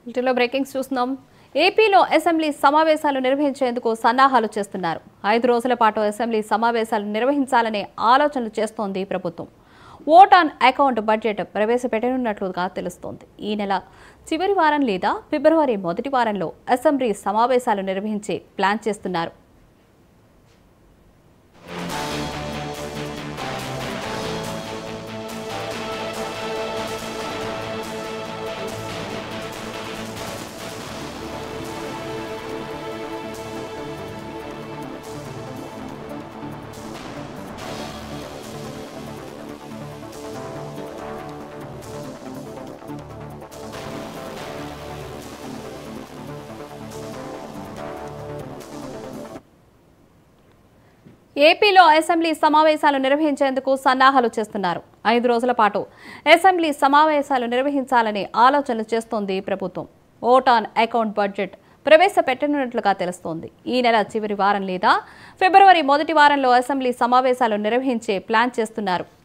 వీటిలో బ్రేకింగ్స్ చూస్తున్నాం ఏపీలో అసెంబ్లీ సమావేశాలు నిర్వహించేందుకు సన్నాహాలు చేస్తున్నారు ఐదు రోజుల పాటు అసెంబ్లీ సమావేశాలు నిర్వహించాలనే ఆలోచనలు చేస్తోంది ప్రభుత్వం ఓట్ ఆన్ అకౌంట్ బడ్జెట్ ప్రవేశపెట్టనున్నట్లుగా తెలుస్తోంది ఈ నెల చివరి వారం లేదా ఫిబ్రవరి మొదటి వారంలో అసెంబ్లీ సమావేశాలు నిర్వహించే ప్లాన్ చేస్తున్నారు ఏపీలో అసెంబ్లీ సమావేశాలు నిర్వహించేందుకు సన్నాహాలు చేస్తున్నారు ఐదు రోజుల పాటు అసెంబ్లీ సమావేశాలు నిర్వహించాలని ఆలోచనలు చేస్తోంది ప్రభుత్వం ఓట్ ఆన్ అకౌంట్ బడ్జెట్ ప్రవేశపెట్టనున్నట్లుగా తెలుస్తోంది ఈ నెల చివరి వారం లేదా ఫిబ్రవరి మొదటి వారంలో అసెంబ్లీ సమావేశాలు నిర్వహించే ప్లాన్ చేస్తున్నారు